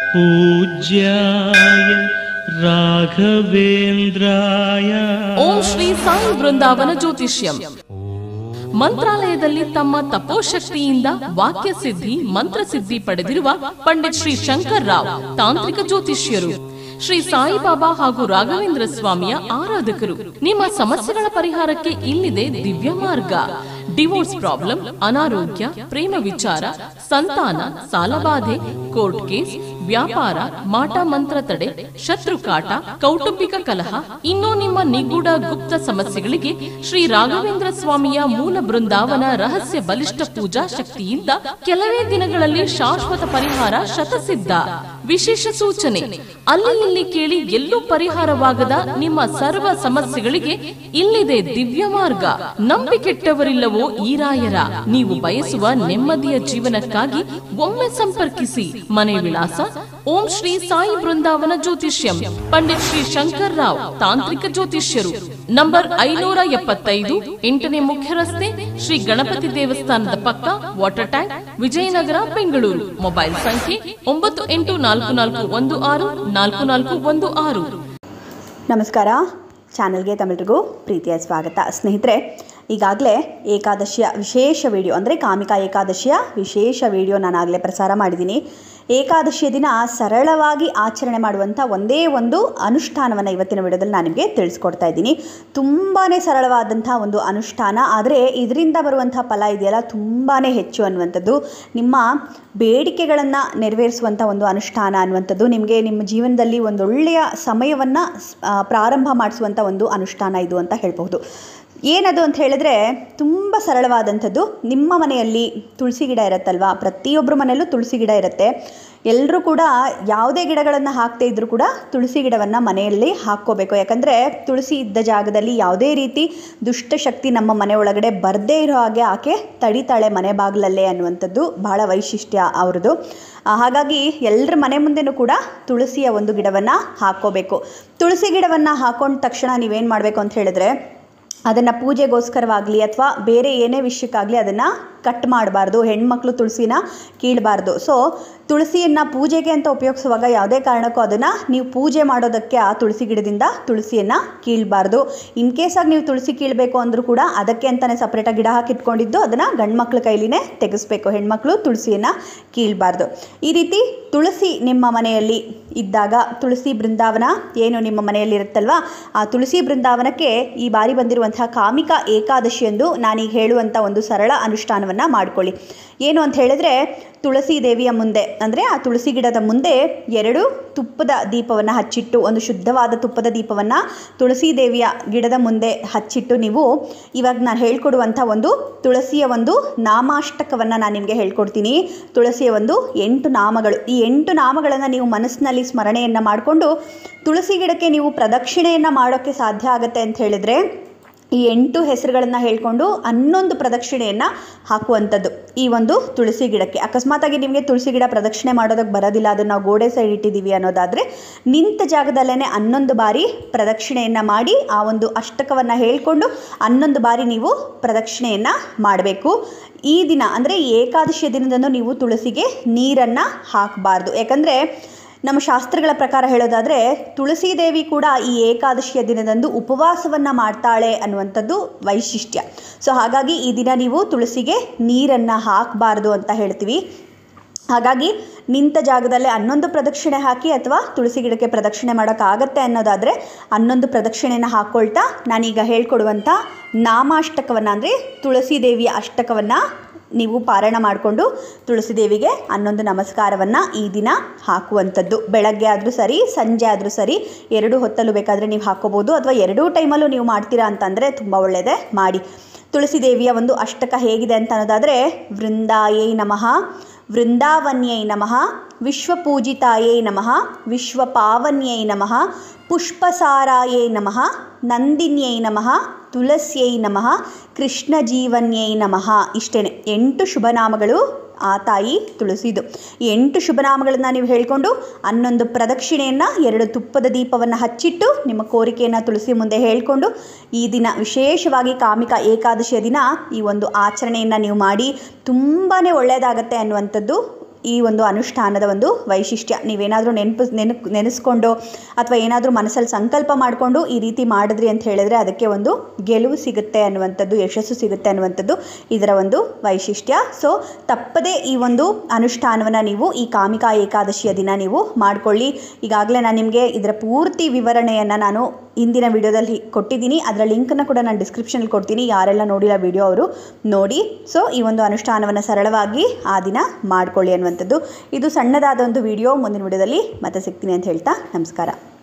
पूज्याय राघवेन्द्राय ಓಂ ಶ್ರೀ ಸಾಯಿ ಬೃಂದಾವನ ಜ್ಯೋತಿಷ್ಯಂ ಮಂತ್ರಾಲಯದಲ್ಲಿ ತಮ್ಮ ತಪೋಶಕ್ತಿಯಿಂದ ವಾಕ್ಯ ಸಿದ್ಧಿ ಮಂತ್ರಸಿದ್ಧಿ ಪಡೆದಿರುವ ಪಂಡಿತ್ ಶ್ರೀ ಶಂಕರ್ ರಾವ್ ತಾಂತ್ರಿಕ ಜ್ಯೋತಿಷ್ಯರು ಶ್ರೀ ಸಾಯಿಬಾಬಾ ಹಾಗೂ ರಾಘವೇಂದ್ರ ಸ್ವಾಮಿಯ ಆರಾಧಕರು ನಿಮ್ಮ ಸಮಸ್ಯೆಗಳ ಪರಿಹಾರಕ್ಕೆ ಇಲ್ಲಿದೆ ದಿವ್ಯ ಮಾರ್ಗ ಡಿವೋರ್ಸ್ ಪ್ರಾಬ್ಲಮ್ ಅನಾರೋಗ್ಯ ಪ್ರೇಮ ವಿಚಾರ ಸಂತಾನ ಸಾಲಬಾಧೆ ಕೋರ್ಟ್ ಕೇಸ್ ವ್ಯಾಪಾರ ಮಾಟ ಮಂತ್ರ ತಡೆ ಶತ್ರು ಕಾಟ ಕೌಟುಂಬಿಕ ಕಲಹ ಇನ್ನೂ ನಿಮ್ಮ ನಿಗೂಢ ಗುಪ್ತ ಸಮಸ್ಯೆಗಳಿಗೆ ಶ್ರೀ ರಾಘವೇಂದ್ರ ಸ್ವಾಮಿಯ ಮೂಲ ಬೃಂದಾವನ ರಹಸ್ಯ ಬಲಿಷ್ಠ ಪೂಜಾ ಶಕ್ತಿಯಿಂದ ಕೆಲವೇ ದಿನಗಳಲ್ಲಿ ಶಾಶ್ವತ ಪರಿಹಾರ ಶತಸಿದ್ಧ ವಿಶೇಷ ಸೂಚನೆ ಅಲ್ಲಿ ಇಲ್ಲಿ ಕೇಳಿ ಎಲ್ಲೂ ಪರಿಹಾರವಾಗದ ನಿಮ್ಮ ಸರ್ವ ಸಮಸ್ಯೆಗಳಿಗೆ ಇಲ್ಲಿದೆ ದಿವ್ಯ ಮಾರ್ಗ ನಂಬಿಕೆಟ್ಟವರಿಲ್ಲವೋ ಈ ರಾಯರ ನೀವು ಬಯಸುವ ನೆಮ್ಮದಿಯ ಜೀವನಕ್ಕಾಗಿ ಒಮ್ಮೆ ಸಂಪರ್ಕಿಸಿ ಮನೆ ವಿಳಾಸ ಓಂ ಶ್ರೀ ಸಾಯಿ ಬೃಂದಾವನ ಜ್ಯೋತಿಷ್ಯಂ ಪಂಡಿತ್ ಶ್ರೀ ಶಂಕರ್ ರಾವ್ ತಾಂತ್ರಿಕ ಜ್ಯೋತಿಷ್ಯರು ನಂಬರ್ ಐನೂರ ಎಪ್ಪತ್ತೈದು ಎಂಟನೇ ಮುಖ್ಯ ರಸ್ತೆ ಶ್ರೀ ಗಣಪತಿ ದೇವಸ್ಥಾನದ ಪಕ್ಕ water tank Vijayanagar Bengaluru mobile ಸಂಖ್ಯೆ ಒಂಬತ್ತು ಎಂಟು ನಾಲ್ಕು ನಾಲ್ಕು ಒಂದು ಆರು ನಾಲ್ಕು ನಾಲ್ಕು ಒಂದು ಆರು ನಮಸ್ಕಾರ ಚಾನಲ್ಗೆ ತಮಿಳರಿಗೂ ಪ್ರೀತಿಯ ಸ್ವಾಗತ ಸ್ನೇಹಿತರೆ ಈಗಾಗಲೇ ಏಕಾದಶಿಯ ವಿಶೇಷ ವಿಡಿಯೋ ಅಂದರೆ ಕಾಮಿಕಾ ಏಕಾದಶಿಯ ವಿಶೇಷ ವಿಡಿಯೋ ನಾನಾಗಲೇ ಪ್ರಸಾರ ಮಾಡಿದ್ದೀನಿ ಏಕಾದಶಿಯ ದಿನ ಸರಳವಾಗಿ ಆಚರಣೆ ಮಾಡುವಂಥ ಒಂದೇ ಒಂದು ಅನುಷ್ಠಾನವನ್ನು ಇವತ್ತಿನ ವಿಡಿಯೋದಲ್ಲಿ ನಾನು ನಿಮಗೆ ತಿಳಿಸ್ಕೊಡ್ತಾ ಇದ್ದೀನಿ ತುಂಬಾ ಸರಳವಾದಂಥ ಒಂದು ಅನುಷ್ಠಾನ ಆದರೆ ಇದರಿಂದ ಬರುವಂಥ ಫಲ ಇದೆಯಲ್ಲ ತುಂಬಾ ಹೆಚ್ಚು ಅನ್ನುವಂಥದ್ದು ನಿಮ್ಮ ಬೇಡಿಕೆಗಳನ್ನು ನೆರವೇರಿಸುವಂಥ ಒಂದು ಅನುಷ್ಠಾನ ಅನ್ನುವಂಥದ್ದು ನಿಮಗೆ ನಿಮ್ಮ ಜೀವನದಲ್ಲಿ ಒಂದೊಳ್ಳೆಯ ಸಮಯವನ್ನು ಪ್ರಾರಂಭ ಮಾಡಿಸುವಂಥ ಒಂದು ಅನುಷ್ಠಾನ ಇದು ಅಂತ ಹೇಳ್ಬಹುದು ಏನದು ಅಂತ ಹೇಳಿದ್ರೆ ತುಂಬ ಸರಳವಾದಂಥದ್ದು ನಿಮ್ಮ ಮನೆಯಲ್ಲಿ ತುಳಸಿ ಗಿಡ ಇರುತ್ತಲ್ವಾ ಪ್ರತಿಯೊಬ್ಬರ ಮನೆಯಲ್ಲೂ ತುಳಸಿ ಗಿಡ ಇರುತ್ತೆ ಎಲ್ಲರೂ ಕೂಡ ಯಾವುದೇ ಗಿಡಗಳನ್ನು ಹಾಕದೇ ಇದ್ದರೂ ಕೂಡ ತುಳಸಿ ಗಿಡವನ್ನು ಮನೆಯಲ್ಲಿ ಹಾಕ್ಕೋಬೇಕು ಯಾಕಂದರೆ ತುಳಸಿ ಇದ್ದ ಜಾಗದಲ್ಲಿ ಯಾವುದೇ ರೀತಿ ದುಷ್ಟಶಕ್ತಿ ನಮ್ಮ ಮನೆ ಒಳಗಡೆ ಬರದೇ ಇರೋ ಹಾಗೆ ಆಕೆ ತಡಿತಾಳೆ ಮನೆ ಬಾಗಿಲಲ್ಲೇ ಅನ್ನುವಂಥದ್ದು ಬಹಳ ವೈಶಿಷ್ಟ್ಯ ಅವ್ರದ್ದು ಆ, ಹಾಗಾಗಿ ಎಲ್ಲರ ಮನೆ ಮುಂದೆನೂ ಕೂಡ ತುಳಸಿಯ ಒಂದು ಗಿಡವನ್ನು ಹಾಕ್ಕೋಬೇಕು ತುಳಸಿ ಗಿಡವನ್ನು ಹಾಕೊಂಡ ತಕ್ಷಣ ನೀವೇನು ಮಾಡಬೇಕು ಅಂತ ಹೇಳಿದ್ರೆ ಅದನ್ನು ಪೂಜೆಗೋಸ್ಕರವಾಗಲಿ ಅಥವಾ ಬೇರೆ ಏನೇ ವಿಷಯಕ್ಕಾಗಲಿ ಅದನ್ನು ಕಟ್ ಮಾಡಬಾರ್ದು ಹೆಣ್ಮಕ್ಳು ತುಳಸಿನ ಕೀಳಬಾರ್ದು ಸೊ ತುಳಸಿಯನ್ನು ಪೂಜೆಗೆ ಅಂತ ಉಪಯೋಗಿಸುವಾಗ ಯಾವುದೇ ಕಾರಣಕ್ಕೂ ಅದನ್ನು ನೀವು ಪೂಜೆ ಮಾಡೋದಕ್ಕೆ ಆ ತುಳಸಿ ಗಿಡದಿಂದ ತುಳಸಿಯನ್ನು ಕೀಳಬಾರ್ದು ಇನ್ ಕೇಸಾಗಿ ನೀವು ತುಳಸಿ ಕೀಳಬೇಕು ಅಂದರೂ ಕೂಡ ಅದಕ್ಕೆ ಅಂತಲೇ ಸಪ್ರೇಟಾಗಿ ಗಿಡ ಹಾಕಿಟ್ಕೊಂಡಿದ್ದು ಅದನ್ನು ಗಂಡು ಮಕ್ಳ ಕೈಲಿನೇ ತೆಗೆಸ್ಬೇಕು ಹೆಣ್ಮಕ್ಳು ತುಳಸಿಯನ್ನು ಕೀಳಬಾರ್ದು ಈ ರೀತಿ ತುಳಸಿ ನಿಮ್ಮ ಮನೆಯಲ್ಲಿ ಇದ್ದಾಗ ತುಳಸಿ ಬೃಂದಾವನ ಏನು ನಿಮ್ಮ ಮನೆಯಲ್ಲಿ ಇರುತ್ತಲ್ವಾ ಆ ತುಳಸಿ ಬೃಂದಾವನಕ್ಕೆ ಈ ಬಾರಿ ಬಂದಿರುವಂತಹ ಕಾಮಿಕ ಏಕಾದಶಿ ಎಂದು ನಾನೀಗ ಹೇಳುವಂಥ ಒಂದು ಸರಳ ಅನುಷ್ಠಾನವನ್ನು ಮಾಡ್ಕೊಳ್ಳಿ ಏನು ಅಂತ ಹೇಳಿದ್ರೆ ತುಳಸಿ ದೇವಿಯ ಮುಂದೆ ಅಂದರೆ ಆ ತುಳಸಿ ಗಿಡದ ಮುಂದೆ ಎರಡು ತುಪ್ಪದ ದೀಪವನ್ನು ಹಚ್ಚಿಟ್ಟು ಒಂದು ಶುದ್ಧವಾದ ತುಪ್ಪದ ದೀಪವನ್ನು ತುಳಸಿ ದೇವಿಯ ಗಿಡದ ಮುಂದೆ ಹಚ್ಚಿಟ್ಟು ನೀವು ಇವಾಗ ನಾನು ಹೇಳ್ಕೊಡುವಂಥ ಒಂದು ತುಳಸಿಯ ಒಂದು ನಾಮಾಷ್ಟಕವನ್ನು ನಾನು ನಿಮಗೆ ಹೇಳ್ಕೊಡ್ತೀನಿ ತುಳಸಿಯ ಒಂದು ಎಂಟು ನಾಮಗಳು ಈ ಎಂಟು ನಾಮಗಳನ್ನು ನೀವು ಮನಸ್ಸಿನಲ್ಲಿ ಸ್ಮರಣೆಯನ್ನು ಮಾಡಿಕೊಂಡು ತುಳಸಿ ಗಿಡಕ್ಕೆ ನೀವು ಪ್ರದಕ್ಷಿಣೆಯನ್ನು ಮಾಡೋಕ್ಕೆ ಸಾಧ್ಯ ಆಗುತ್ತೆ ಅಂತ ಹೇಳಿದರೆ ಈ ಎಂಟು ಹೆಸರುಗಳನ್ನು ಹೇಳ್ಕೊಂಡು ಹನ್ನೊಂದು ಪ್ರದಕ್ಷಿಣೆಯನ್ನು ಹಾಕುವಂಥದ್ದು ಈ ಒಂದು ತುಳಸಿ ಗಿಡಕ್ಕೆ ಅಕಸ್ಮಾತಾಗಿ ನಿಮಗೆ ತುಳಸಿ ಗಿಡ ಪ್ರದಕ್ಷಿಣೆ ಮಾಡೋದಕ್ಕೆ ಬರೋದಿಲ್ಲ ಅದನ್ನು ನಾವು ಗೋಡೆ ಸೈಡ್ ಇಟ್ಟಿದ್ದೀವಿ ಅನ್ನೋದಾದರೆ ನಿಂತ ಜಾಗದಲ್ಲೇ ಹನ್ನೊಂದು ಬಾರಿ ಪ್ರದಕ್ಷಿಣೆಯನ್ನು ಮಾಡಿ ಆ ಒಂದು ಅಷ್ಟಕವನ್ನು ಹೇಳ್ಕೊಂಡು ಹನ್ನೊಂದು ಬಾರಿ ನೀವು ಪ್ರದಕ್ಷಿಣೆಯನ್ನು ಮಾಡಬೇಕು ಈ ದಿನ ಅಂದರೆ ಏಕಾದಶಿಯ ದಿನದಂದು ನೀವು ತುಳಸಿಗೆ ನೀರನ್ನು ಹಾಕಬಾರ್ದು ಯಾಕಂದರೆ ನಮ್ಮ ಶಾಸ್ತ್ರಗಳ ಪ್ರಕಾರ ಹೇಳೋದಾದರೆ ತುಳಸಿ ದೇವಿ ಕೂಡ ಈ ಏಕಾದಶಿಯ ದಿನದಂದು ಉಪವಾಸವನ್ನು ಮಾಡ್ತಾಳೆ ಅನ್ನುವಂಥದ್ದು ವೈಶಿಷ್ಟ್ಯ ಸೊ ಹಾಗಾಗಿ ಈ ದಿನ ನೀವು ತುಳಸಿಗೆ ನೀರನ್ನು ಹಾಕಬಾರ್ದು ಅಂತ ಹೇಳ್ತೀವಿ ಹಾಗಾಗಿ ನಿಂತ ಜಾಗದಲ್ಲೇ ಹನ್ನೊಂದು ಪ್ರದಕ್ಷಿಣೆ ಹಾಕಿ ಅಥವಾ ತುಳಸಿ ಗಿಡಕ್ಕೆ ಪ್ರದಕ್ಷಿಣೆ ಮಾಡೋಕ್ಕಾಗತ್ತೆ ಅನ್ನೋದಾದರೆ ಹನ್ನೊಂದು ಪ್ರದಕ್ಷಿಣೆನ ಹಾಕ್ಕೊಳ್ತಾ ನಾನೀಗ ಹೇಳ್ಕೊಡುವಂಥ ನಾಮಾಷ್ಟಕವನ್ನು ಅಂದರೆ ತುಳಸಿ ದೇವಿಯ ಅಷ್ಟಕವನ್ನು ನೀವು ಪಾರಾಯಣ ಮಾಡಿಕೊಂಡು ತುಳಸಿ ದೇವಿಗೆ ಹನ್ನೊಂದು ನಮಸ್ಕಾರವನ್ನು ಈ ದಿನ ಹಾಕುವಂಥದ್ದು ಬೆಳಗ್ಗೆ ಆದರೂ ಸರಿ ಸಂಜೆ ಆದರೂ ಸರಿ ಎರಡು ಹೊತ್ತಲ್ಲೂ ಬೇಕಾದರೆ ನೀವು ಹಾಕ್ಕೋಬೋದು ಅಥವಾ ಎರಡೂ ಟೈಮಲ್ಲೂ ನೀವು ಮಾಡ್ತೀರಾ ಅಂತಂದರೆ ತುಂಬ ಒಳ್ಳೆಯದೇ ಮಾಡಿ ತುಳಸಿ ದೇವಿಯ ಒಂದು ಅಷ್ಟಕ ಹೇಗಿದೆ ಅಂತ ಅನ್ನೋದಾದರೆ ವೃಂದಾಯೈ ನಮಃ ವೃಂದಾವನ್ಯೈ ನಮಃ ವಿಶ್ವಪೂಜಿತಾಯೈ ನಮಃ ವಿಶ್ವಪಾವನ್ಯೈ ನಮಃ ಪುಷ್ಪಸಾರಾಯೈ ನಮಃ ನಂದಿನ್ಯೈ ನಮಃ ತುಳಸ್ಯೈ ನಮಃ ಕೃಷ್ಣಜೀವನ್ಯೈ ನಮಃ ಇಷ್ಟೇ ಎಂಟು ಶುಭನಾಮಗಳು ಆ ತಾಯಿ ತುಳಸಿದು ಈ ಎಂಟು ಶುಭನಾಮಗಳನ್ನು ನೀವು ಹೇಳ್ಕೊಂಡು ಹನ್ನೊಂದು ಪ್ರದಕ್ಷಿಣೆಯನ್ನು ಎರಡು ತುಪ್ಪದ ದೀಪವನ್ನು ಹಚ್ಚಿಟ್ಟು ನಿಮ್ಮ ಕೋರಿಕೆಯನ್ನು ತುಳಸಿ ಮುಂದೆ ಹೇಳಿಕೊಂಡು ಈ ದಿನ ವಿಶೇಷವಾಗಿ ಕಾಮಿಕ ಏಕಾದಶಿಯ ದಿನ ಈ ಒಂದು ಆಚರಣೆಯನ್ನು ನೀವು ಮಾಡಿ ತುಂಬಾ ಒಳ್ಳೆಯದಾಗತ್ತೆ ಅನ್ನುವಂಥದ್ದು ಈ ಒಂದು ಅನುಷ್ಠಾನದ ಒಂದು ವೈಶಿಷ್ಟ್ಯ ನೀವೇನಾದರೂ ನೆನಪು ನೆನಪು ನೆನೆಸ್ಕೊಂಡು ಅಥವಾ ಏನಾದರೂ ಮನಸ್ಸಲ್ಲಿ ಸಂಕಲ್ಪ ಮಾಡಿಕೊಂಡು ಈ ರೀತಿ ಮಾಡಿದ್ರಿ ಅಂತ ಹೇಳಿದ್ರೆ ಅದಕ್ಕೆ ಒಂದು ಗೆಲುವು ಸಿಗುತ್ತೆ ಅನ್ನುವಂಥದ್ದು ಯಶಸ್ಸು ಸಿಗುತ್ತೆ ಅನ್ನುವಂಥದ್ದು ಇದರ ಒಂದು ವೈಶಿಷ್ಟ್ಯ ಸೊ ತಪ್ಪದೇ ಈ ಒಂದು ಅನುಷ್ಠಾನವನ್ನು ನೀವು ಈ ಕಾಮಿಕಾ ಏಕಾದಶಿಯ ದಿನ ನೀವು ಮಾಡಿಕೊಳ್ಳಿ ಈಗಾಗಲೇ ನಾನು ನಿಮಗೆ ಇದರ ಪೂರ್ತಿ ವಿವರಣೆಯನ್ನು ನಾನು ಇಂದಿನ ವಿಡಿಯೋದಲ್ಲಿ ಕೊಟ್ಟಿದ್ದೀನಿ ಅದರ ಲಿಂಕನ್ನು ಕೂಡ ನಾನು ಡಿಸ್ಕ್ರಿಪ್ಷನಲ್ಲಿ ಕೊಡ್ತೀನಿ ಯಾರೆಲ್ಲ ನೋಡಿಲ್ಲ ವಿಡಿಯೋ ಅವರು ನೋಡಿ ಸೊ ಈ ಒಂದು ಅನುಷ್ಠಾನವನ್ನು ಸರಳವಾಗಿ ಆ ದಿನ ಮಾಡಿಕೊಳ್ಳಿ ಅನ್ನುವಂಥದ್ದು ಇದು ಸಣ್ಣದಾದ ಒಂದು ವಿಡಿಯೋ ಮುಂದಿನ ವಿಡಿಯೋದಲ್ಲಿ ಮತ್ತೆ ಸಿಗ್ತೀನಿ ಅಂತ ಹೇಳ್ತಾ ನಮಸ್ಕಾರ